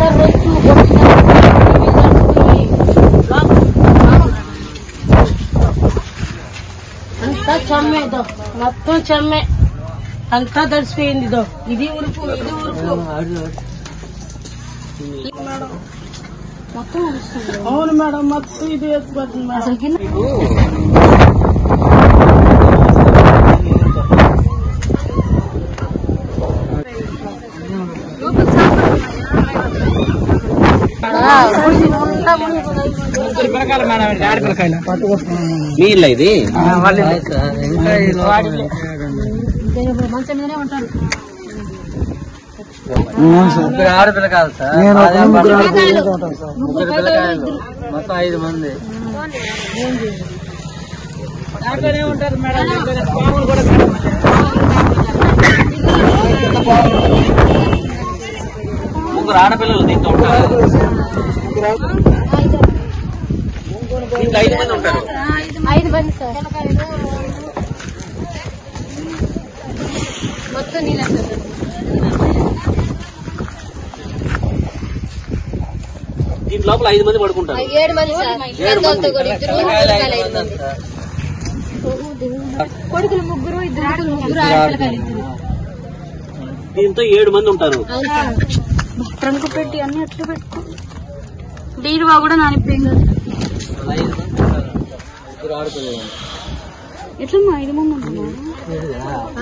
అందరు రైతు అంతా చెమ్మే ఇదో మొత్తం చెమ్మే అంతా తడిసిపోయింది ఇదో ఇది ఉరుపు ఇది ఉరుపు మొత్తం ఉరుస్తుంది. అవును మేడం మొత్తం ఇది వేసిపోతుంది మేడం అసలు కింద నీళ్ళ ఇది మంచం మీదనే ఉంటారు ముగ్గురు ఆడపిల్ల కాదు సార్ ముగ్గురు పిల్లకాయలు మొత్తం ఐదు మంది దాంట్లోనే ఉంటారు మేడం దాంట్లోనే పాములు కూడా మేడం ముగ్గురు ఆడపిల్లలు దీంట్లో ఉంటారు దీంట్లో ఐదు మంది ఉంటారు ఐదు మంది సార్ మొత్తం నీళ్ళు దీని లోపల ఐదు మంది పడుకుంటారు ఏడు మంది సార్ పెద్దోళ్ళతో కూడా ఇద్దరు పిల్లకాయలు ఐదు మంది కొడుకులు ముగ్గురు ఇద్దరు ఆడపిల్లలు ముగ్గురు ఆడపిల్లకాయలు ఇద్దరు దీంతో ఏడు మంది ఉంటారు ట్రంక్ పెట్టి అన్ని అట్లు పెట్టుకో బీరువా కూడా నానిపోయింది ఐదు మంది ఉంటారు ముగ్గురు ఆడపిల్లలు ఎట్లమ్మా ఐదు మంది ఉంటున్నారు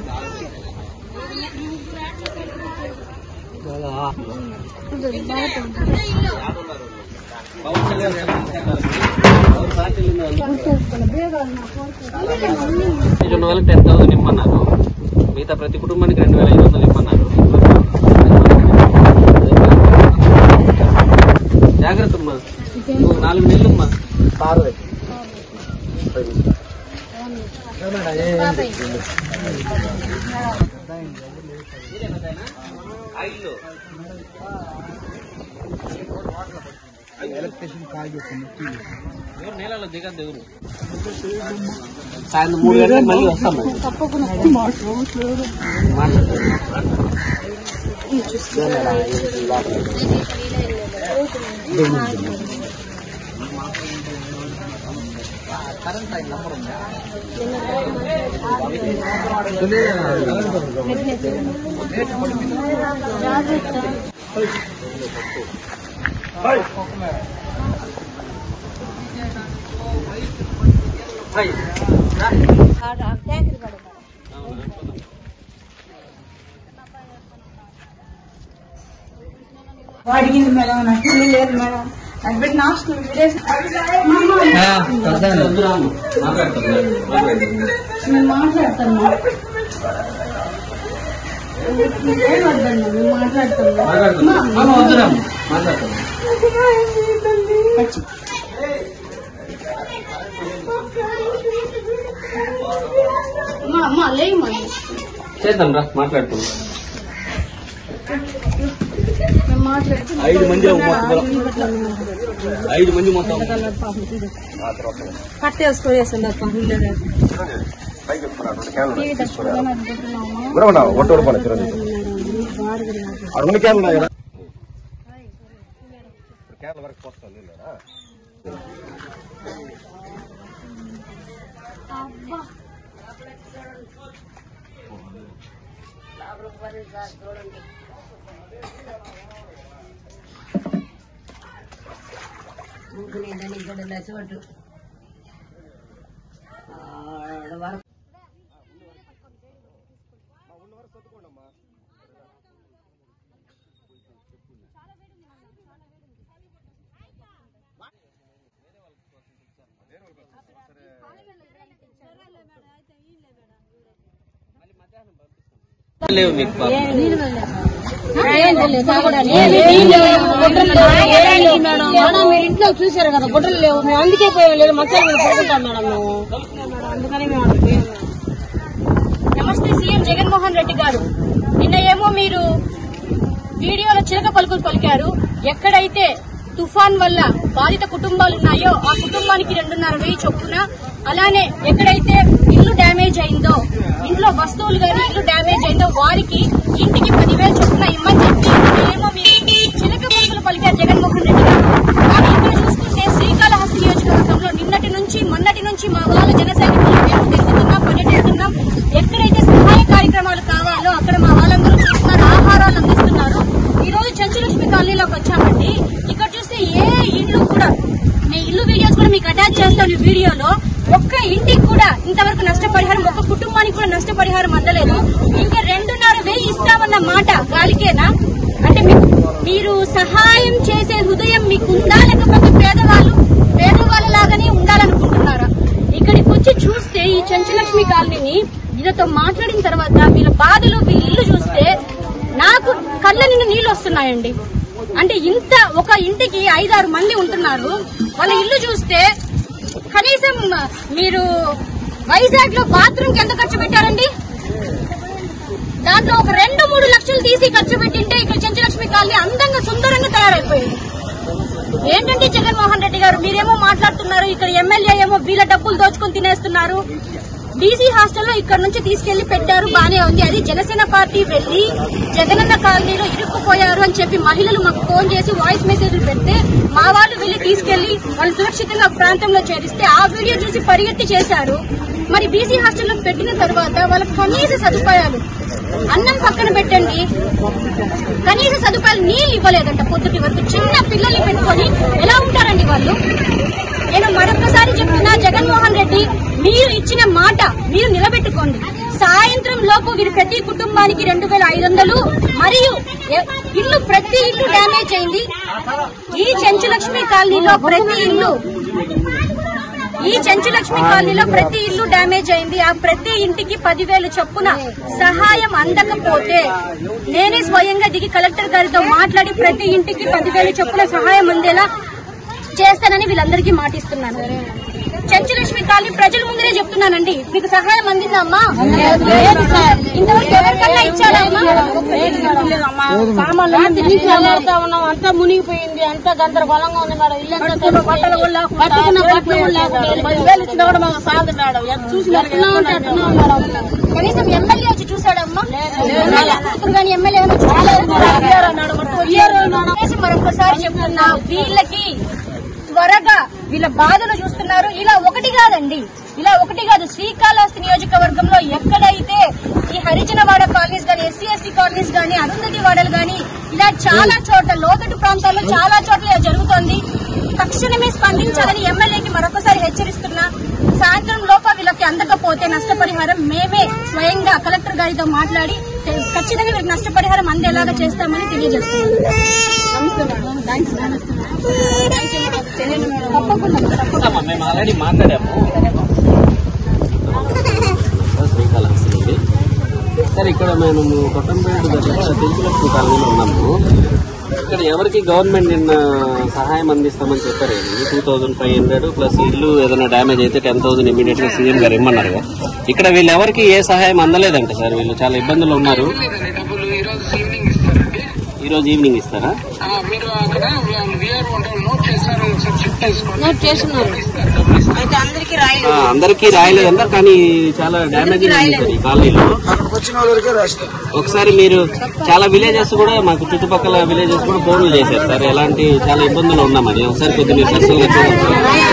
రెండు వేల టెన్ థౌసండ్ ఇమ్మన్నారు మిగతా ప్రతి కుటుంబానికి రెండు వేల ఐదు వందలు ఇమ్మన్నారు జాగ్రత్త అమ్మా నువ్వు నాలుగు నెలలు అమ్మా ఎవరు నేలలో దిగద్దు ఎవరు సాయంత్రం మూడు గంటలకు మళ్ళీ వస్తాం మరి. అడిగింది మేడం నాకు ఇల్లు లేదు మేడం నాకు పెట్టిన హాస్టల్ విడేసి వద్దురాము. మాట్లాడతాను. నేను మాట్లాడతాను ఏం వద్దండి నేను మాట్లాడతాను మాట్లాడతాను. అమ్మ, వద్దురాము. మాట్లాడతాను. అమ్మా అమ్మ లేమ్మా చేద్దాం రా మాట్లాడుతున్నాం మేము మాట్లాడుతున్నాం ఐదు మంది మొత్తం ఐదు మంది మొత్తం కట్టేసుకోయేసింది అప్ప రెండు క్యాన్లు ఉన్నాయి కదా లేవు మీకు పాపం. మేడం మీరు ఇంట్లో చూసారు కదా గుడ్డలు లేవు మేము అందుకే పోయాం లేదు మచ్చలు మీద పడుకుంటాం మేడం మేము అందుకని మేము అక్కడ పోయాం. నమస్తే సీఎం జగన్మోహన్ రెడ్డి గారు నిన్న ఏమో మీరు వీడియోలో చిలక పలుకులు పలికారు ఎక్కడైతే తుఫాన్ వల్ల బాధిత కుటుంబాలు ఉన్నాయో ఆ కుటుంబానికి రెండున్నర వెయ్యి చొప్పున అలానే ఎక్కడైతే ఇల్లు డ్యామేజ్ అయిందో ఇంట్లో వస్తువులు గానీ ఇల్లు డ్యామేజ్ అయిందో వారికి ఇంటికి పదివేలు చొప్పున ఇమ్మని చెప్పి ఏమో మీరు చిలక కాలనీలోకి వచ్చామండి ఇక్కడ చూస్తే ఏ ఇల్లు కూడా మీ ఇల్లు వీడియోస్ కూడా మీకు అటాచ్ చేస్తాను ఈ వీడియోలో ఒక్క ఇంటికి కూడా ఇంతవరకు నష్టపరిహారం ఒక్క కుటుంబానికి కూడా నష్టపరిహారం అందలేదు ఇంకా రెండున్నర వెయ్యి ఇస్తామన్న మాట గాలికేనా అంటే మీకు మీరు సహాయం చేసే హృదయం మీకు ఉందా లేకపోతే పేదవాళ్ళు పేదవాళ్ళ లాగానే ఉండాలనుకుంటున్నారా ఇక్కడికి వచ్చి చూస్తే ఈ చెంచలక్ష్మి కాలనీని వీళ్ళతో మాట్లాడిన తర్వాత వీళ్ళ బాధలు వీళ్ళ ఇల్లు చూస్తే నాకు కళ్ళ నిండు నీళ్లు వస్తున్నాయండి అంటే ఇంత ఒక ఇంటికి ఐదారు మంది ఉంటున్నారు వాళ్ళ ఇల్లు చూస్తే కనీసం మీరు వైజాగ్ లో బాత్రూమ్ కి ఎంత ఖర్చు పెట్టారండి దాంట్లో ఒక రెండు మూడు లక్షలు తీసి ఖర్చు పెట్టింటే ఇక్కడ చెంచలక్ష్మి కాలనీ అందంగా సుందరంగా తయారైపోయింది ఏంటంటే జగన్మోహన్ రెడ్డి గారు మీరేమో మాట్లాడుతున్నారు ఇక్కడ ఎమ్మెల్యే ఏమో వీళ్ళ డబ్బులు దోచుకుని తినేస్తున్నారు డీసీ హాస్టల్లో ఇక్కడ నుంచి తీసుకెళ్లి పెట్టారు బానే ఉంది అది జనసేన పార్టీ వెళ్లి జగనన్న కాలనీలో ఇరుక్కుపోయారు అని చెప్పి మహిళలు మాకు ఫోన్ చేసి వాయిస్ మెసేజ్లు పెడితే మా వాళ్ళు వెళ్లి తీసుకెళ్లి వాళ్ళు సురక్షితంగా ఆ ప్రాంతంలో చేరిస్తే ఆ వీడియో చూసి పరిగెత్తి చేశారు మరి బీసీ హాస్టల్లో పెట్టిన తర్వాత వాళ్ళకి కనీస సదుపాయాలు అన్నం పక్కన పెట్టండి కనీస సదుపాయాలు నీళ్లు ఇవ్వలేదంట పొద్దుటి వరకు చిన్న పిల్లల్ని పెట్టుకొని ఎలా ఉంటారండి వాళ్ళు నేను మరొకసారి చెప్తున్నా జగన్మోహన్ రెడ్డి మీరు ఇచ్చిన మాట మీరు నిలబెట్టుకోండి సాయంత్రం లోపు వీరు ప్రతి కుటుంబానికి రెండు వేల ఐదు వందలు మరియు ఎ- ఇల్లు ప్రతి ఇల్లు డ్యామేజ్ అయింది ఈ చెంచులక్ష్మి కాలనీలో ప్రతి ఇల్లు ఈ చెంచులక్ష్మి కాలనీలో ప్రతి ఇల్లు డ్యామేజ్ అయింది ఆ ప్రతి ఇంటికి పదివేలు చొప్పున సహాయం అందకపోతే నేనే స్వయంగా దిగి కలెక్టర్ గారితో మాట్లాడి ప్రతి ఇంటికి పదివేలు చొప్పున సహాయం అందేలా చేస్తానని వీళ్ళందరికీ మాటిస్తున్నాను చెంచులక్ష్మి కాలనీ ప్రజల ముందరే చెప్తున్నానండి మీకు సహాయం అందిందమ్మా లేదు సార్ ఇంతవరకు ఎవరికన్నా ఇచ్చారమ్మా సామాన్లు అన్ని తీసి వెళ్ళేస్తా ఉన్నాం అంతా మునిగిపోయింది అంతా గందరగోళంగా ఉంది మేడం ఇల్లు అంతా తడిసిపోయింది. కట్టుకున్న బట్టలు కూడా లేకుండా వెళ్ళిపోయింది. ఇచ్చినా కూడా మాకు సాగు మేడం ఎంత చూసినా ఎట్లా ఉంటే అట్లనే ఉంది మేడం కనీసం ఎమ్మెల్యే వచ్చి చూసాడమ్మా ఇప్పుడు కానీ ఎమ్మెల్యే కనీసం మరొకసారి చెప్తున్నా వీళ్ళకి త్వరగా వీళ్ళ బాధలు చూస్తున్నారు ఇలా ఒకటి కాదండి ఇలా ఒకటి కాదు శ్రీకాళహస్తి నియోజకవర్గంలో ఎక్కడైతే ఈ హరిజనవాడ కాలనీస్ గానీ ఎస్సీ ఎస్టీ కాలనీస్ గానీ అరుంధతి వాడలు గానీ ఇలా చాలా చోట్ల లోతట్టు ప్రాంతాల్లో చాలా చోట్ల ఇలా జరుగుతోంది తక్షణమే స్పందించాలని ఎమ్మెల్యేకి మరొకసారి హెచ్చరిస్తున్నా సాయంత్రం లోప వీళ్ళకి అందకపోతే నష్టపరిహారం మేమే స్వయంగా కలెక్టర్ గారితో మాట్లాడి తె- ఖచ్చితంగా వీళ్ళకి నష్టపరిహారం అందేలాగా చేస్తామని తెలియజేస్తున్నాను తప్పకుండా అమ్మా, మేము ఆల్రెడీ మాట్లాడాము శ్రీకాళహస్తి నుండి సార్ ఇక్కడ మేము కొట్టంపేట దగ్గర తెలుగులక్ష్మి కాలనీలో ఉన్నాము ఇక్కడ ఎవరికి గవర్నమెంట్ నిన్న సహాయం అందిస్తామని చెప్పారు two thousand five hundred plus ఇల్లు ఏదైనా డ్యామేజ్ అయితే టెన్ థౌసండ్ ఇమీడియట్ గా సీఎం గారు ఇమ్మన్నారు ఇక్కడ వీళ్ళు ఎవరికి ఏ సహాయం అందలేదంట సార్ వీళ్ళు చాలా ఇబ్బందులు ఉన్నారు డబ్బులు ఈ రోజు ఈవినింగ్ ఇస్తారండి ఈ రోజు ఈవినింగ్ ఇస్తారా ఆ, మీరు అక్కడ విఆర్ ఉంటారు నోట్ చేస్తారు ఒకసారి చెక్ చేసుకోండి నోట్ చేస్తున్నారు ఇస్తారు డబ్బులు ఇస్తారు అయితే అందరికీ రాయలేదు ఆ, అందరికీ రాయలేదంట కానీ చాలా డ్యామేజ్ ఉంది సార్ ఈ కాలనీలో అక్కడికి వచ్చిన వాళ్ళకే రాస్తారు ఒకసారి మీరు చాలా విలేజెస్ కూడా మాకు చుట్టుపక్కల విలేజెస్ కూడా ఫోన్లు చేశారు సార్ ఎలాంటి చాలా ఇబ్బందులు ఉన్నామని ఒకసారి కొద్దిగా పర్సనల్ గా చూడండి